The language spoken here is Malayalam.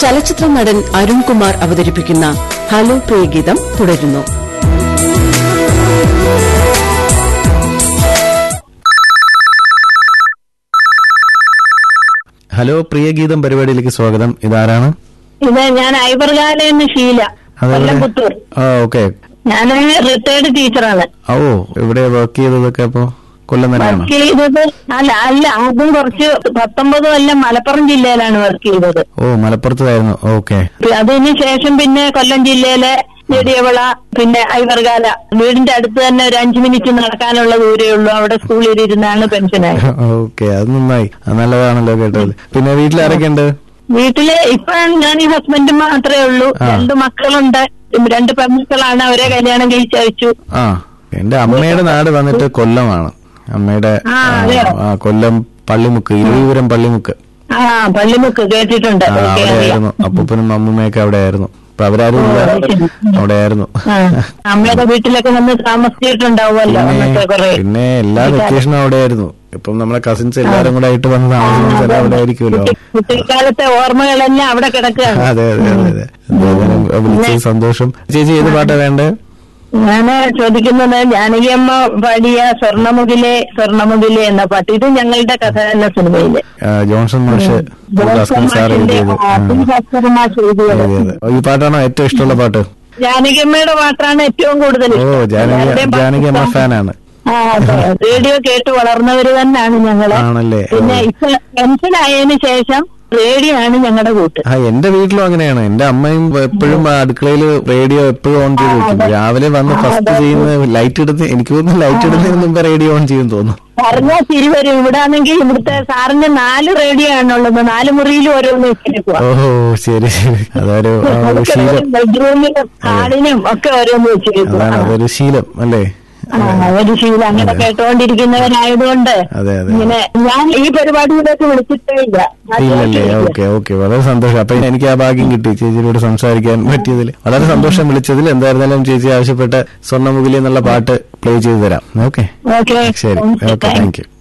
ചലച്ചിത്ര നടൻ അരുൺകുമാർ അവതരിപ്പിക്കുന്ന ഹലോ പ്രിയഗീതം തുടരുന്നു ഹലോ പ്രിയ ഗീതം പരിപാടിയിലേക്ക് സ്വാഗതം ഇതാരാണ് ഇത് ഞാൻ ഐവർകാല എന്ന് ഷീല കൊല്ലം പുത്തൂർ ആ ഓക്കെ ഞാൻ റിട്ടയർഡ് ടീച്ചറാണ് ഓ ഇവിടെ വർക്ക് ചെയ്തതൊക്കെ അപ്പോ കൊല്ലം തന്നെയാണോ വർക്ക് ചെയ്തത് അല്ല അല്ല ആദ്യം കുറച്ച് പത്തൊമ്പത് കൊല്ലം മലപ്പുറം ജില്ലയിലാണ് വർക്ക് ചെയ്തത് ഓ മലപ്പുറത്തായിരുന്നു ഓക്കെ അതിന് ശേഷം പിന്നെ കൊല്ലം ജില്ലയിലെ നെടിയവിള പിന്നെ ഐവർകാല വീടിന്റെ അടുത്ത് തന്നെ ഒരു അഞ്ചു മിനിറ്റ് നടക്കാനുള്ള ദൂരേ ഉള്ളൂ അവിടെ സ്കൂളിൽ ഇരുന്നാണ് പെൻഷനായത് ഓക്കെ അത് നന്നായി അത് നല്ലതാണല്ലോ കേട്ടത് പിന്നെ വീട്ടിൽ ആരൊക്കെ ഉണ്ട് വീട്ടില് ഇപ്പൊ ഞാൻ ഈ ഹസ്ബൻഡ് മാത്രമേ ഉള്ളൂ ആ. രണ്ട് മക്കളുണ്ട് രണ്ട് പെൺമക്കളാണ് അവരെ കല്യാണം കഴിച്ചയച്ചു ആ എന്റെ അമ്മയുടെ നാട് വന്നിട്ട് കൊല്ലമാണ് അമ്മയുടെ ആ, ആ, അതെയോ? ആ, കൊല്ലം പള്ളിമുക്ക് ഇരുപുരം പള്ളിമുക്ക് ആ പള്ളിമുക്ക് കേട്ടിട്ടുണ്ട് ആ ഓക്കെ, അറിയാം. അവിടെയായിരുന്നു അപ്പൂപ്പനും അമ്മൂമ്മയൊക്കെ അവിടെ ആയിരുന്നു അപ്പൊ അവരാരും ഇല്ല അവിടെ ആയിരുന്നു ആ, അമ്മയുടെ വീട്ടിലൊക്കെ വന്ന് താമസിച്ചിട്ടുണ്ടാവുമല്ലോ അന്നത്തെ കുറെ പിന്നെ എല്ലാ വെക്കേഷനും അവിടെ ആയിരുന്നു ഇപ്പം നമ്മളെ കസിൻസ് എല്ലാരും കൂടെ ആയിട്ട് വന്ന് താമസിക്കുന്ന സ്ഥലം അവിടെ ആയിരിക്കുമല്ലോ കുട്ടിക്കാലത്തെ ഓർമ്മകളെല്ലാം അവിടെ കിടക്കുകയാണ് അതെ അതെ അതെ അതെ എന്തായാലും വിളിച്ചത് സന്തോഷം ചേച്ചി ഏത് പാട്ടാ വേണ്ടേ ഞാന് ചോദിക്കുന്നത് ജാനകിയമ്മ പാടിയ സ്വർണമുകിലെ സ്വർണമുകിലെ എന്ന പാട്ട് ഇത് ഞങ്ങളുടെ കഥ എന്ന സിനിമയില് ആ, ജോൺസൺ മാഷ് ഭാസ്കരൻ സാർ എഴുതിയത് ആ, എഴുതിയത് എഴുതിയത് ഈ പാട്ടാണോ ഏറ്റവും ഇഷ്ടമുള്ള പാട്ട് ജാനകിയമ്മയുടെ പാട്ടാണ് ഏറ്റവും കൂടുതൽ ഓ ഇഷ്ടം. ജാനകി എല്ലാവരുടെയും ജാനകി അമ്മ പാട്ട് ഫാനാണ് ആ, അതെ. റേഡിയോ കേട്ട് വളർന്നവര് തന്നെയാണ് ഞങ്ങള് ആണല്ലേ പിന്നെ ഇപ്പൊ പെൻഷനായതിനു ശേഷം റേഡിയോ ആണ് ഞങ്ങളുടെ കൂട്ട് ആ എന്റെ വീട്ടിലും അങ്ങനെയാണ് എന്റെ അമ്മയും എപ്പോഴും അടുക്കളയിൽ റേഡിയോ എപ്പോഴും ഓൺ ചെയ്ത് വെക്കും രാവിലെ വന്ന് ഫസ്റ്റ് ചെയ്യുന്ന ലൈറ്റ് ഇടുന്ന എനിക്ക് തോന്നുന്നു ലൈറ്റ് ഇടുന്നതിന് മുമ്പ് റേഡിയോ ഓൺ ചെയ്യും തോന്നുന്നു പറഞ്ഞാൽ തിരി വരും ഇവിടെ ആണെങ്കിൽ ഇവിടുത്തെ സാറിന് നാല് റേഡിയോ ആണുള്ളത് നാല് മുറിയിലും ഓരോന്ന് വെച്ചിരിക്കുക ഓഹോ ശരി ശരി അതൊരു ആ, ഒരു ശീലം ബെഡ്റൂമിലും ഹാളിനും ഒക്കെ ഓരോന്ന് വെച്ചിരിക്കുക അതാണ് അതൊരു ശീലം അല്ലേ ഒരു ശീലം അങ്ങനെ കേട്ടോണ്ടിരിക്കുന്നവരായതുകൊണ്ട് അതെ അതെ ഇങ്ങനെ ഞാൻ ഈ പരിപാടിയിലേക്ക് വിളിച്ചിട്ടേ ഇല്ല ഇല്ലല്ലേ ഓക്കെ ഓക്കെ വളരെ സന്തോഷം അപ്പൊ എനിക്ക് ആ ഭാഗ്യം കിട്ടി ചേച്ചിയോട് സംസാരിക്കാൻ പറ്റിയതിൽ വളരെ സന്തോഷം വിളിച്ചതിൽ എന്തായിരുന്നാലും ചേച്ചി ആവശ്യപ്പെട്ട സ്വർണ്ണമുഖിലി എന്നുള്ള പാട്ട് പ്ലേ ചെയ്തു തരാം ഓക്കെ ഓക്കെ ശരി ഓക്കെ താങ്ക് യു